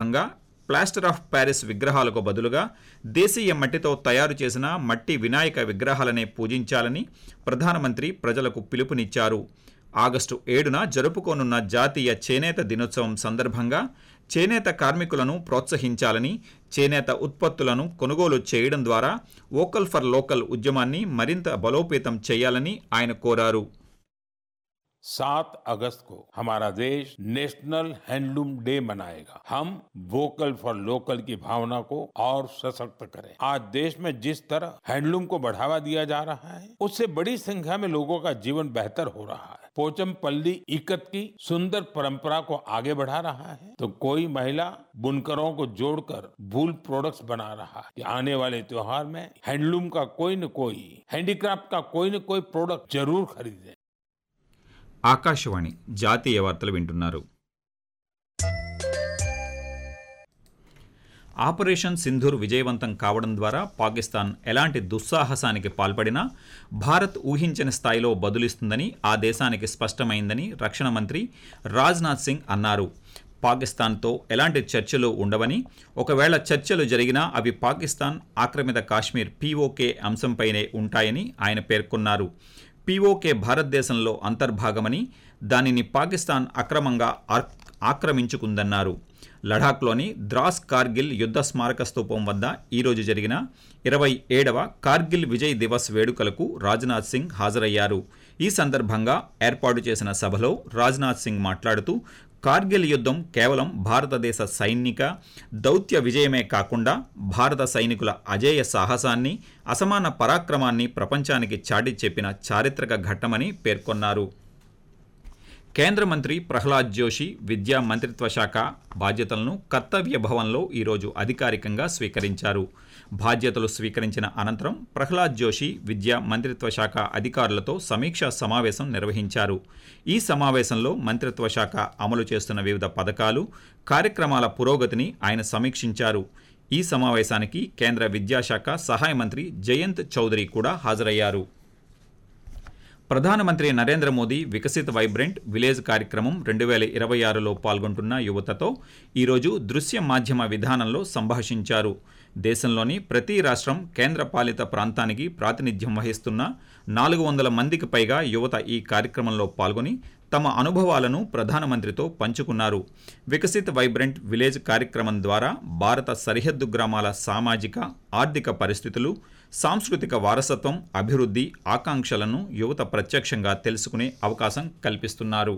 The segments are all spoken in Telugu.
భాగంగా ప్లాస్టర్ ఆఫ్ ప్యారిస్ విగ్రహాలకు బదులుగా దేశీయ మట్టితో తయారు చేసిన మట్టి వినాయక విగ్రహాలనే పూజించాలని ప్రధానమంత్రి ప్రజలకు పిలుపునిచ్చారు ఆగస్టు ఏడున జరుపుకోనున్న జాతీయ చేనేత దినోత్సవం సందర్భంగా చేనేత కార్మికులను ప్రోత్సహించాలని చేనేత ఉత్పత్తులను కొనుగోలు చేయడం ద్వారా వోకల్ ఫర్ లోకల్ ఉద్యమాన్ని మరింత బలోపేతం చేయాలని ఆయన కోరారు सात अगस्त को हमारा देश नेशनल हैंडलूम डे मनाएगा हम वोकल फॉर लोकल की भावना को और सशक्त करें आज देश में जिस तरह हैंडलूम को बढ़ावा दिया जा रहा है उससे बड़ी संख्या में लोगों का जीवन बेहतर हो रहा है पोचमपल्ली इकत की सुंदर परंपरा को आगे बढ़ा रहा है तो कोई महिला बुनकरों को जोड़कर वूल प्रोडक्ट्स बना रहा है कि आने वाले त्योहार में हैंडलूम का कोई न कोई हैंडीक्राफ्ट का कोई न कोई प्रोडक्ट जरूर खरीदें ఆకాశవాణి జాతీయ వార్తలు వింటున్నారు ఆపరేషన్ సింధూర్ విజయవంతం కావడం ద్వారా పాకిస్తాన్ ఎలాంటి దుస్సాహసానికి పాల్పడినా భారత్ ఊహించని స్థాయిలో బదులిస్తుందని ఆ దేశానికి స్పష్టమైందని రక్షణ మంత్రి రాజ్నాథ్ సింగ్ అన్నారు పాకిస్తాన్తో ఎలాంటి చర్చలు ఉండవని ఒకవేళ చర్చలు జరిగినా అవి పాకిస్తాన్ ఆక్రమిత కాశ్మీర్ పీఓకే అంశంపైనే ఉంటాయని ఆయన పేర్కొన్నారు పీఓకే భారతదేశంలో అంతర్భాగమని దానిని పాకిస్తాన్ అక్రమంగా ఆక్- ఆక్రమించుకుందన్నారు లడాఖ్లోని ద్రాస్ కార్గిల్ యుద్ధ స్మారక స్తూపం వద్ద ఈరోజు జరిగిన ఇరవై ఏడవ కార్గిల్ విజయ్ దివస్ వేడుకలకు రాజ్నాథ్ సింగ్ హాజరయ్యారు ఈ సందర్భంగా ఏర్పాటు చేసిన సభలో రాజ్నాథ్ సింగ్ మాట్లాడుతూ కార్గిల్ యుద్ధం కేవలం భారతదేశ సైనిక దౌత్య విజయమే కాకుండా భారత సైనికుల అజేయ సాహసాన్ని అసమాన పరాక్రమాన్ని ప్రపంచానికి చాటి చెప్పిన చారిత్రక ఘట్టమని పేర్కొన్నారు కేంద్ర మంత్రి ప్రహ్లాద్ జోషి విద్యా మంత్రిత్వ శాఖ బాధ్యతలను కర్తవ్య భవన్లో ఈరోజు అధికారికంగా స్వీకరించారు బాధ్యతలు స్వీకరించిన అనంతరం ప్రహ్లాద్ జోషి విద్యా మంత్రిత్వ శాఖ అధికారులతో సమీక్షా సమావేశం నిర్వహించారు ఈ సమావేశంలో మంత్రిత్వ శాఖ అమలు చేస్తున్న వివిధ పథకాలు కార్యక్రమాల పురోగతిని ఆయన సమీక్షించారు ఈ సమావేశానికి కేంద్ర విద్యాశాఖ సహాయ మంత్రి జయంత్ చౌదరి కూడా హాజరయ్యారు ప్రధానమంత్రి నరేంద్ర మోదీ వికసిత్ వైబ్రెంట్ విలేజ్ కార్యక్రమం రెండు వేల ఇరవై ఆరులో పాల్గొంటున్న యువతతో ఈరోజు దృశ్య మాధ్యమ విధానంలో సంభాషించారు దేశంలోని ప్రతి రాష్ట్రం కేంద్ర పాలిత ప్రాంతానికి ప్రాతినిధ్యం వహిస్తున్న నాలుగు వందల మందికి పైగా యువత ఈ కార్యక్రమంలో పాల్గొని తమ అనుభవాలను ప్రధానమంత్రితో పంచుకున్నారు వికసిత్ వైబ్రెంట్ విలేజ్ కార్యక్రమం ద్వారా భారత సరిహద్దు గ్రామాల సామాజిక ఆర్థిక పరిస్థితులు సాంస్కృతిక వారసత్వం అభివృద్ధి ఆకాంక్షలను యువత ప్రత్యక్షంగా తెలుసుకునే అవకాశం కల్పిస్తున్నారు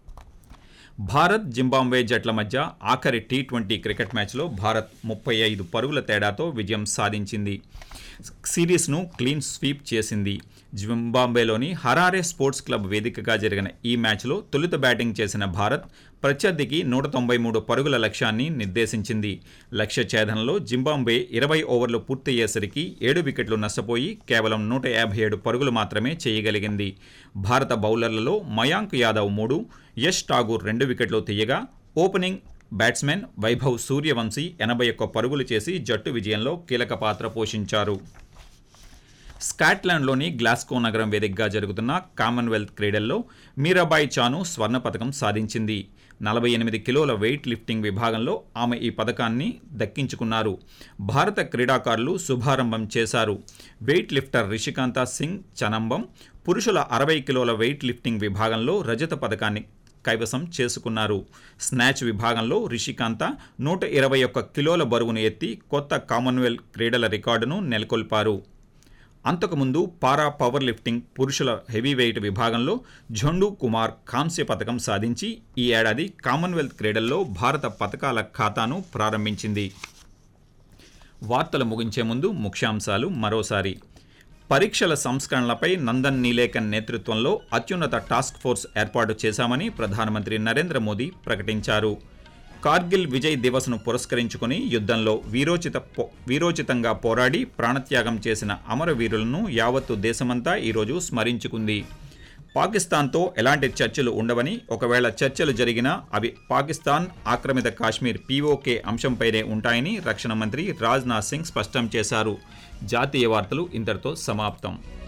భారత్ జింబాబ్వే జట్ల మధ్య ఆఖరి టీ ట్వంటీ క్రికెట్ మ్యాచ్లో భారత్ ముప్పై ఐదు పరుగుల తేడాతో విజయం సాధించింది సిరీస్ను క్లీన్ స్వీప్ చేసింది జింబాబ్వేలోని హరారే స్పోర్ట్స్ క్లబ్ వేదికగా జరిగిన ఈ మ్యాచ్లో తొలుత బ్యాటింగ్ చేసిన భారత్ ప్రత్యర్థికి నూట తొంభై మూడు పరుగుల లక్ష్యాన్ని నిర్దేశించింది లక్ష్య ఛేదనలో జింబాబ్వే ఇరవై ఓవర్లు పూర్తయ్యేసరికి ఏడు వికెట్లు నష్టపోయి కేవలం నూట యాభై ఏడు పరుగులు మాత్రమే చేయగలిగింది భారత బౌలర్లలో మయాంక్ యాదవ్ మూడు యష్ ఠాగూర్ రెండు వికెట్లు తీయగా ఓపెనింగ్ బ్యాట్స్మెన్ వైభవ్ సూర్యవంశీ ఎనభై ఒక్క పరుగులు చేసి జట్టు విజయంలో కీలక పాత్ర పోషించారు స్కాట్లాండ్లోని గ్లాస్కో నగరం వేదికగా జరుగుతున్న కామన్వెల్త్ క్రీడల్లో మీరాబాయి చాను స్వర్ణ పథకం సాధించింది నలభై ఎనిమిది కిలోల వెయిట్ లిఫ్టింగ్ విభాగంలో ఆమె ఈ పథకాన్ని దక్కించుకున్నారు భారత క్రీడాకారులు శుభారంభం చేశారు వెయిట్ లిఫ్టర్ రిషికాంత సింగ్ చనంబం పురుషుల అరవై కిలోల వెయిట్ లిఫ్టింగ్ విభాగంలో రజత పథకాన్ని కైవసం చేసుకున్నారు స్నాచ్ విభాగంలో రిషికాంత నూట ఇరవై ఒక్క కిలోల బరువును ఎత్తి కొత్త కామన్వెల్త్ క్రీడల రికార్డును నెలకొల్పారు అంతకుముందు పారా పవర్ లిఫ్టింగ్ పురుషుల హెవీ వెయిట్ విభాగంలో ఝండు కుమార్ కాంస్య పథకం సాధించి ఈ ఏడాది కామన్వెల్త్ క్రీడల్లో భారత పథకాల ఖాతాను ప్రారంభించింది వార్తలు ముగించే ముందు ముఖ్యాంశాలు మరోసారి పరీక్షల సంస్కరణలపై నందన్ నీలేకన్ నేతృత్వంలో అత్యున్నత టాస్క్ ఫోర్స్ ఏర్పాటు చేశామని ప్రధానమంత్రి నరేంద్ర మోదీ ప్రకటించారు కార్గిల్ విజయ్ దివస్ను పురస్కరించుకుని యుద్ధంలో వీరోచిత పో- వీరోచితంగా పోరాడి ప్రాణత్యాగం చేసిన అమరవీరులను యావత్తు దేశమంతా ఈరోజు స్మరించుకుంది పాకిస్తాన్తో ఎలాంటి చర్చలు ఉండవని ఒకవేళ చర్చలు జరిగినా అవి పాకిస్తాన్ ఆక్రమిత కాశ్మీర్ పీఓకే అంశంపైనే ఉంటాయని రక్షణ మంత్రి రాజ్నాథ్ సింగ్ స్పష్టం చేశారు జాతీయ వార్తలు ఇంతటితో సమాప్తం